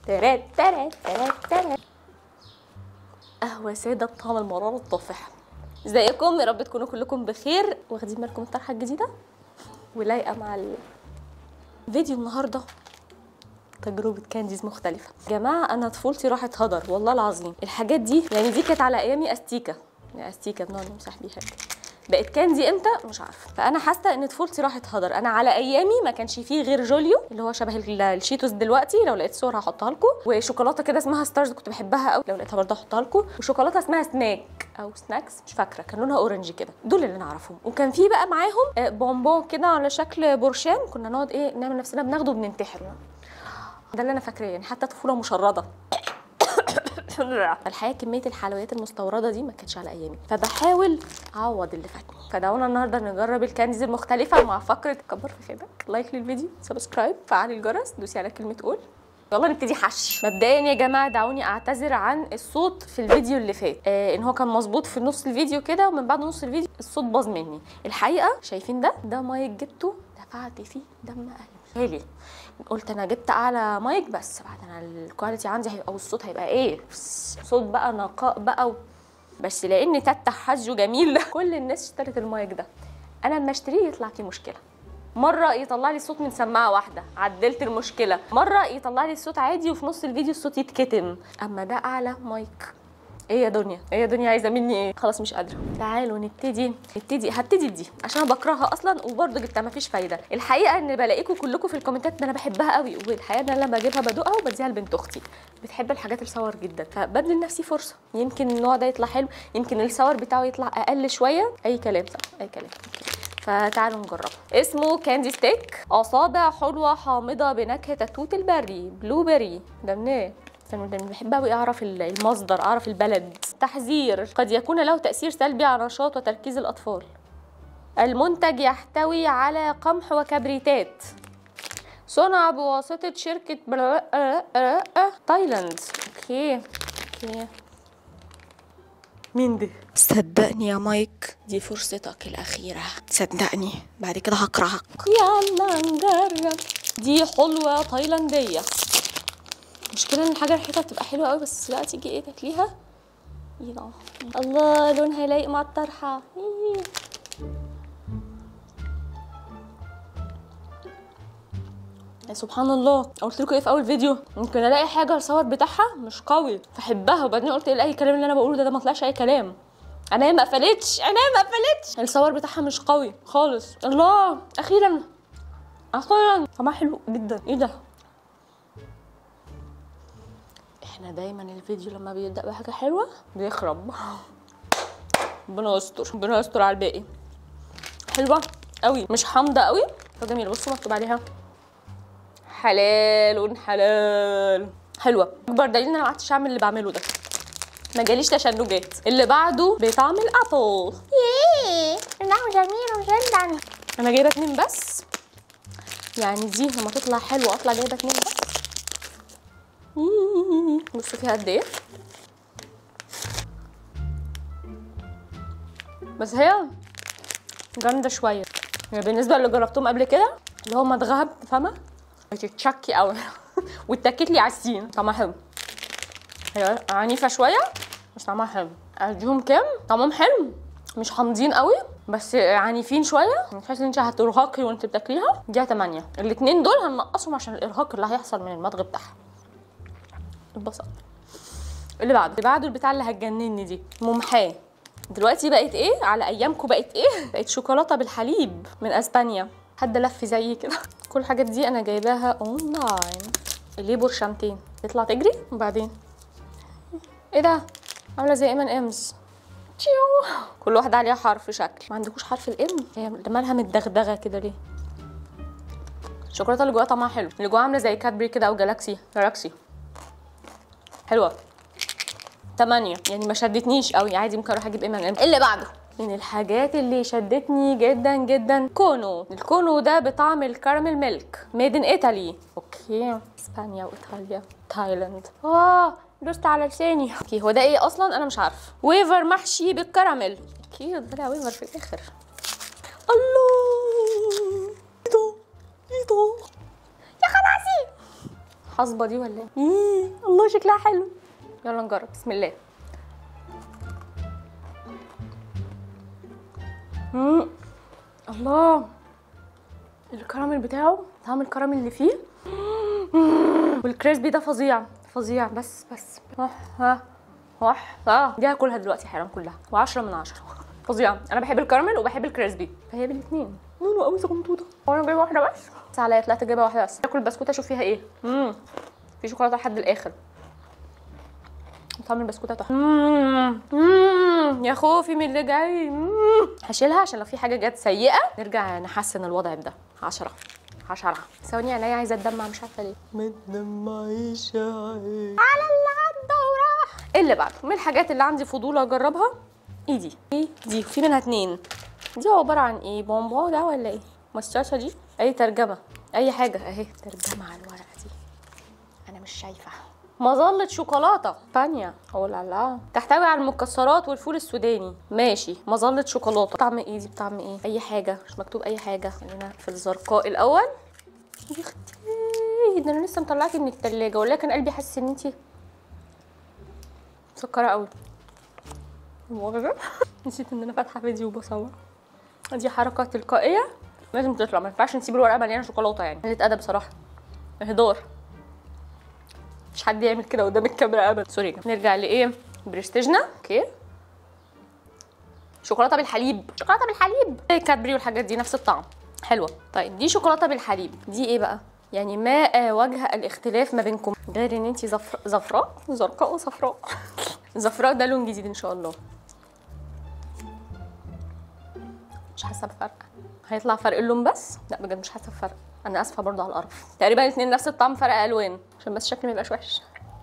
ترات ترات ترات ترات قهوة سادة بطعم المرارة الطافح ازيكم يا رب تكونوا كلكم بخير واخدين بالكم من الطرحة الجديدة ولايقة مع الفيديو النهاردة تجربة كانديز مختلفة جماعة أنا طفولتي راحت هدر والله العظيم الحاجات دي يعني دي كانت على أيامي أستيكة يعني أستيكة بنقعد نمسح بيها كده. بقت كاندي امتى مش عارفه فانا حاسه ان طفولتي راحت هدر انا على ايامي ما كانش فيه غير جوليو اللي هو شبه ال- الشيتوس دلوقتي لو لقيت صور هحطها لكم وشوكولاته كده اسمها ستارز كنت بحبها قوي لو لقيتها برضه هحطها لكم وشوكولاته اسمها سناك او سناكس مش فاكره كان لونها اورنج كده دول اللي نعرفهم وكان في بقى معاهم آه، بونبون كده على شكل برشام كنا نقعد ايه نعمل نفسنا بناخده وبننتحر ده اللي انا فاكراه يعني حتى طفوله مشرده الحقيقه كميه الحلويات المستورده دي ما كانتش على ايامي فبحاول اعوض اللي فاتني فدعونا النهارده نجرب الكانديز المختلفه مع فقره كبر في خيرك لايك للفيديو سبسكرايب فعلي الجرس دوسي على كلمه قول يلا نبتدي حش مبدئيا يا جماعه دعوني اعتذر عن الصوت في الفيديو اللي فات آه ان هو كان مظبوط في نص الفيديو كده ومن بعد نص الفيديو الصوت باظ مني الحقيقه شايفين ده ده مايك جبته دفعت فيه دم قلبي غالي قلت انا جبت اعلى مايك بس بعد انا الكواليتي عندي هيبقى والصوت هيبقى ايه صوت بقى نقاء بقى و... بس لان تاتا حجه جميل كل الناس اشترت المايك ده انا لما اشتريه يطلع فيه مشكله مرة يطلع لي الصوت من سماعة واحدة عدلت المشكلة مرة يطلع لي الصوت عادي وفي نص الفيديو الصوت يتكتم أما ده أعلى مايك ايه يا دنيا ايه يا دنيا عايزه مني ايه خلاص مش قادره تعالوا نبتدي نبتدي هبتدي بدي عشان انا بكرهها اصلا وبرضه جبتها مفيش فايده الحقيقه ان بلاقيكم كلكم في الكومنتات ان انا بحبها قوي والحقيقه ان انا لما بجيبها بدوقها وبديها لبنت اختي بتحب الحاجات الصور جدا فبدي لنفسي فرصه يمكن النوع ده يطلع حلو يمكن الصور بتاعه يطلع اقل شويه اي كلام صح اي كلام فتعالوا نجربه اسمه كاندي ستيك اصابع حلوه حامضه بنكهه التوت البري بلو بيري ده منين استنوا ده أنا بحب قوي اعرف ال- المصدر اعرف البلد تحذير قد يكون له تاثير سلبي على نشاط وتركيز الاطفال المنتج يحتوي على قمح وكبريتات صنع بواسطة شركة بلا- آه، آه، آه، تايلاند اوكي اوكي مين دي؟ صدقني يا مايك دي فرصتك الأخيرة صدقني بعد كده هكرهك يلا نجرب دي حلوة تايلاندية المشكلة ان الحاجة ريحتها بتبقى حلوة قوي بس بقى تيجي ايه تاكليها ايه ده الله لونها لايق مع الطرحة إيه. يا سبحان الله قلت لكم ايه في اول فيديو ممكن الاقي حاجه الصور بتاعها مش قوي فاحبها وبعدين قلت ايه اي كلام اللي انا بقوله ده, ده ما طلعش اي كلام انا ما قفلتش انا ما قفلتش الصور بتاعها مش قوي خالص الله اخيرا اخيرا طعمها حلو جدا ايه ده احنا دايما الفيديو لما بيبدا بحاجه حلوه بيخرب ربنا يستر ربنا يستر على الباقي حلوه قوي مش حامضه قوي فجميله بصوا مكتوب عليها حلال حلال حلوه اكبر دليل ان انا ما قعدتش اعمل اللي بعمله ده ما جاليش تشنجات اللي بعده بطعم الابل ياه انه جميل جدا انا جايبه اتنين بس يعني دي لما تطلع حلوه اطلع جايبه اتنين بس بصوا فيها قد ايه بس هي جامده شويه يعني بالنسبه اللي جربتهم قبل كده اللي هو مضغها فاهمه بتتشكي قوي واتاكت لي على السين طعمها حلو هي عنيفه شويه بس طعمها حلو اديهم كام طعمهم حلو مش حامضين قوي بس عنيفين شويه تحس ان انت هترهقي وانت بتاكليها دي 8 الاثنين دول هننقصهم عشان الارهاق اللي هيحصل من المضغ بتاعها اتبسطت اللي بعده اللي بعده البتاع اللي هتجنني دي ممحاه دلوقتي بقت ايه على ايامكم بقت ايه بقت شوكولاته بالحليب من اسبانيا حد لف زي كده كل الحاجات دي انا جايباها اونلاين ليه برشامتين تطلع تجري وبعدين ايه ده عامله زي ام ان امز تشيو كل واحده عليها حرف شكل ما عندكوش حرف الام هي مالها متدغدغه كده ليه الشوكولاته اللي جواها طعمها حلو اللي جواها عامله زي كادبري كده او جالاكسي جالاكسي حلوه تمانية يعني ما شدتنيش قوي عادي ممكن اروح اجيب ام ان ام اللي بعده من الحاجات اللي شدتني جدا جدا كونو الكونو ده بطعم الكراميل ميلك ميد ان ايطالي اوكي اسبانيا وايطاليا تايلاند اه دوست على لساني اوكي هو ده ايه اصلا انا مش عارفه ويفر محشي بالكراميل اوكي طلع ويفر في الاخر الله ايه ده ايه ده يا خلاصي حصبه دي ولا ايه إيه، الله شكلها حلو يلا نجرب بسم الله مم. الله الكراميل بتاعه طعم الكراميل اللي فيه والكريسبي ده فظيع فظيع بس بس ها ها وح اه دي هاكلها دلوقتي حالا كلها و10 من 10 فظيعه انا بحب الكراميل وبحب الكريسبي فهي بالاثنين نونو قوي صغنطوطه هو انا جايبه واحده بس بس عليا طلعت جايبه واحده بس اكل البسكوته اشوف فيها ايه امم في شوكولاته لحد الاخر طعم البسكوته تحفه مم. مم. يا خوفي من اللي جاي مم. هشيلها عشان لو في حاجه جت سيئه نرجع نحسن الوضع بده 10 10 ثواني عينيا عايزه اتدمع مش عارفه ليه ما تدمعيش عيني على اللي عدى وراح إيه اللي بعده من الحاجات اللي عندي فضول اجربها ايه دي ايه دي في منها اتنين دي عباره عن ايه بونبون ده ولا ايه مستشفى دي اي ترجمه اي حاجه اهي ترجمه على الورقه دي انا مش شايفه مظلة شوكولاتة بانيا او لا لا تحتوي على المكسرات والفول السوداني ماشي مظلة شوكولاتة طعم ايه دي بطعم ايه اي حاجة مش مكتوب اي حاجة خلينا في الزرقاء الاول يا اختي ده انا لسه مطلعاكي من التلاجة ولكن قلبي حاسس ان انتي مسكرة قوي مؤاخذة نسيت ان انا فاتحة فيديو وبصور دي حركة تلقائية لازم تطلع ما ينفعش نسيب الورقة مليانة شوكولاتة يعني قلة أدب صراحة اهدار مش حد يعمل كده قدام الكاميرا ابدا سوري نرجع لايه برستيجنا اوكي شوكولاته بالحليب شوكولاته بالحليب زي كادبري والحاجات دي نفس الطعم حلوه طيب دي شوكولاته بالحليب دي ايه بقى يعني ما وجه الاختلاف ما بينكم غير ان انت زفر... زفراء زرقاء وصفراء زفراء ده لون جديد ان شاء الله مش حاسه بفرق هيطلع فرق اللون بس لا بجد مش حاسه بفرق انا اسفه برضه على القرف تقريبا الاثنين نفس الطعم فرق الوان عشان بس شكلي ما يبقاش وحش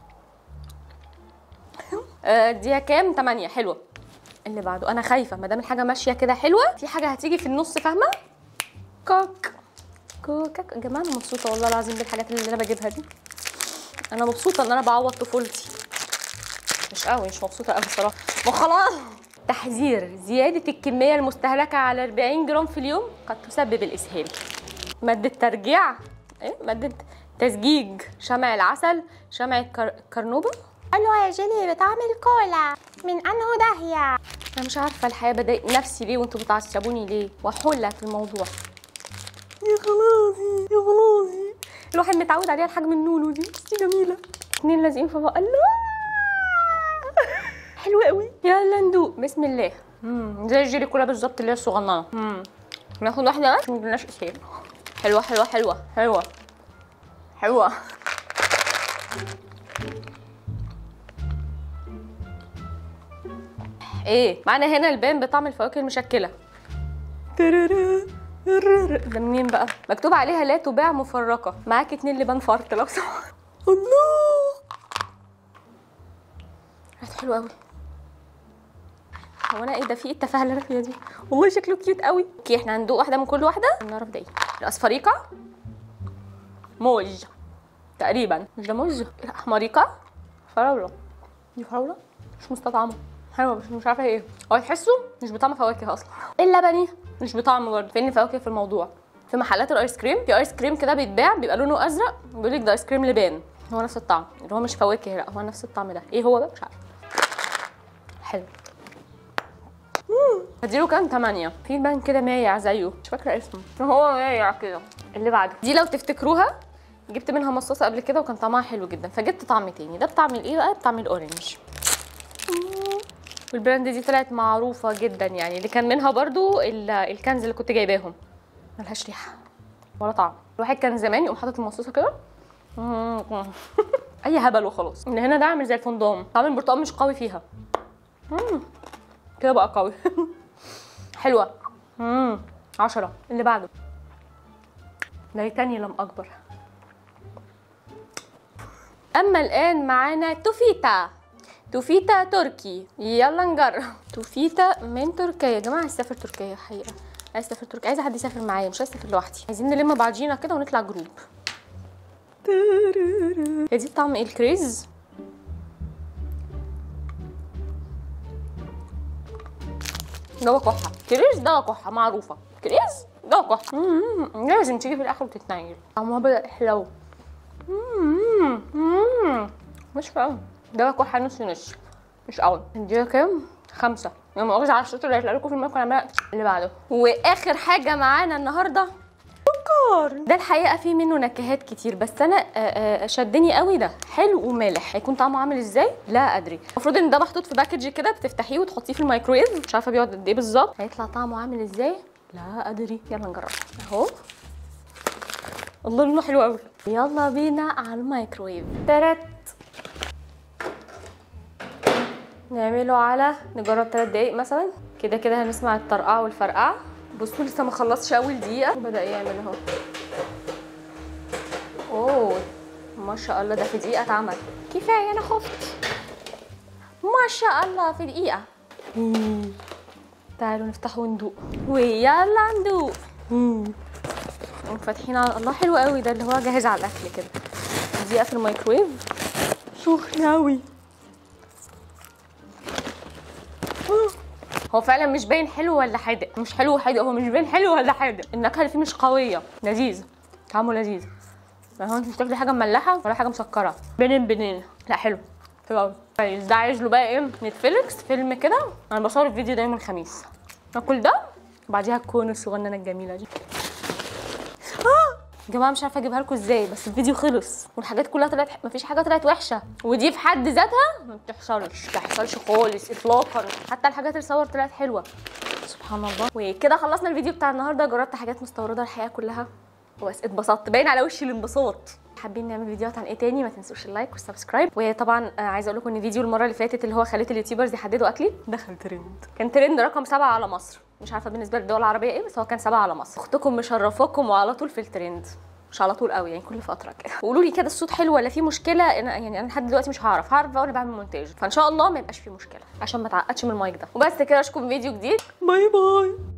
آه، دي كام 8 حلوه اللي بعده انا خايفه ما دام الحاجه ماشيه كده حلوه في حاجه هتيجي في النص فاهمه كوك كوكك يا جماعه انا مبسوطه والله العظيم بالحاجات اللي انا بجيبها دي انا مبسوطه ان انا بعوض طفولتي مش قوي مش مبسوطه قوي بصراحه ما خلاص تحذير زياده الكميه المستهلكه على 40 جرام في اليوم قد تسبب الاسهال مادة ترجيع ايه مادة تزجيج شمع العسل شمع الكر... الكرنوبة حلوة يا جيلي بتعمل كولا من انه داهية انا مش عارفة الحياة بضايق نفسي ليه وانتوا بتعصبوني ليه وحلة في الموضوع يا خلاصي يا خلاصي الواحد متعود عليها الحجم النونو دي بس دي جميلة اتنين لازقين في بعض الله حلوة قوي يلا ندوق بسم الله مم. زي الجيلي كلها بالظبط اللي هي الصغننة مم. ناخد واحدة بس مجبناش اسهال حلوة حلوة حلوة حلوة حلوة ايه معانا هنا البان بطعم الفواكه المشكلة ترارا، ترارا. ده منين بقى؟ مكتوب عليها لا تباع مفرقة معاك اتنين لبان فرط لو سمحت الله ريحته حلوة قوي هو انا ايه ده في ايه التفاهه اللي انا فيها دي والله شكله كيوت قوي اوكي احنا هندوق واحده من كل واحده نعرف ده ايه الاسفريقه موز تقريبا مش ده موز لا حماريقه فراوله دي فراوله مش مستطعمه حلوه بس مش عارفه ايه هو تحسه مش بطعم فواكه اصلا اللبني مش بطعم برضه فين الفواكه في الموضوع في محلات الايس كريم في ايس كريم كده بيتباع بيبقى لونه ازرق بيقول لك ده ايس كريم لبان هو نفس الطعم اللي هو مش فواكه لا هو نفس الطعم ده ايه هو بقى مش عارفه حلو هديله كام 8 في بان كده مايع زيه مش فاكره اسمه هو مايع كده اللي بعده دي لو تفتكروها جبت منها مصاصه قبل كده وكان طعمها حلو جدا فجبت طعم تاني ده بطعم الايه بقى بطعم الاورنج والبراند دي طلعت معروفه جدا يعني اللي كان منها برضو ال- الكنز اللي كنت جايباهم ملهاش ريحه ولا طعم الواحد كان زمان يقوم حاطط المصاصه كده اي هبل وخلاص اللي هنا ده عامل زي الفندام طعم البرتقال مش قوي فيها مم. كده بقى قوي حلوه امم عشرة اللي بعده ليتني لم اكبر اما الان معانا توفيتا توفيتا تركي يلا نجرب توفيتا من تركيا يا جماعه عايز اسافر تركيا حقيقه عايز اسافر تركيا عايزه حد يسافر معايا مش عايز اسافر لوحدي عايزين نلم بعضينا كده ونطلع جروب هي دي طعم ايه الكريز دواء كحة كريز دواء كحة معروفة كريز دواء كحة مم، لازم تيجي في الآخر وتتنيل طعمها بدأ يحلو مم. مم. مش قوي ده باكل حاجه نص نص مش قوي اديها كام خمسة لما مؤاخذة على الصوت اللي هيطلع لكم في المايك وانا عمالة اللي بعده واخر حاجة معانا النهاردة سكر ده الحقيقة فيه منه نكهات كتير بس انا آه، آه، شدني قوي ده حلو ومالح هيكون طعمه عامل ازاي لا ادري المفروض ان ده محطوط في باكج كده بتفتحيه وتحطيه في الميكرويف مش عارفة بيقعد قد ايه بالظبط هيطلع طعمه عامل ازاي لا ادري يلا نجرب اهو الله لونه حلو قوي يلا بينا على الميكرويف ترت نعمله على نجرب 3 دقايق مثلا كده كده هنسمع الطرقعه والفرقعه بصوا لسه ما خلصش اول دقيقه وبدا يعمل اهو اوه ما شاء الله ده في دقيقه اتعمل كفايه انا خفت ما شاء الله في دقيقه تعالوا نفتحه وندوق ويلا ندوق نقوم فاتحين على الله حلو قوي ده اللي هو جاهز على الاكل كده دقيقه في الميكرويف سخن قوي هو فعلا مش باين حلو ولا حادق مش حلو وحادق هو مش باين حلو ولا حادق النكهه اللي فيه مش قويه لذيذ طعمه لذيذ ما هو انت مش تاكلي حاجه مملحه ولا حاجه مسكره بينين بينين لا حلو حلو قوي كويس ده عايز له بقى ايه نتفليكس فيلم كده انا بصور الفيديو ده يوم الخميس ناكل ده وبعديها الكون الصغننه الجميله دي يا جماعه مش عارفه اجيبها لكم ازاي بس الفيديو خلص والحاجات كلها طلعت مفيش حاجه طلعت وحشه ودي في حد ذاتها ما بتحصلش ما بتحصلش خالص اطلاقا حتى الحاجات اللي صور طلعت حلوه سبحان الله وكده خلصنا الفيديو بتاع النهارده جربت حاجات مستورده الحقيقه كلها بس اتبسطت باين على وشي الانبساط حابين نعمل فيديوهات عن ايه تاني ما تنسوش اللايك والسبسكرايب وطبعا آه، عايزه اقول لكم ان فيديو المره اللي فاتت اللي هو خليت اليوتيوبرز يحددوا اكلي دخل ترند كان ترند رقم سبعة على مصر مش عارفه بالنسبه للدول العربيه ايه بس هو كان سبعة على مصر اختكم مشرفاكم وعلى طول في الترند مش على طول قوي يعني كل فتره كده وقولوا لي كده الصوت حلو ولا في مشكله انا يعني انا لحد دلوقتي مش هعرف هعرف بقى وانا بعمل مونتاج فان شاء الله ما يبقاش في مشكله عشان ما اتعقدش من المايك ده وبس كده اشوفكم في فيديو جديد باي باي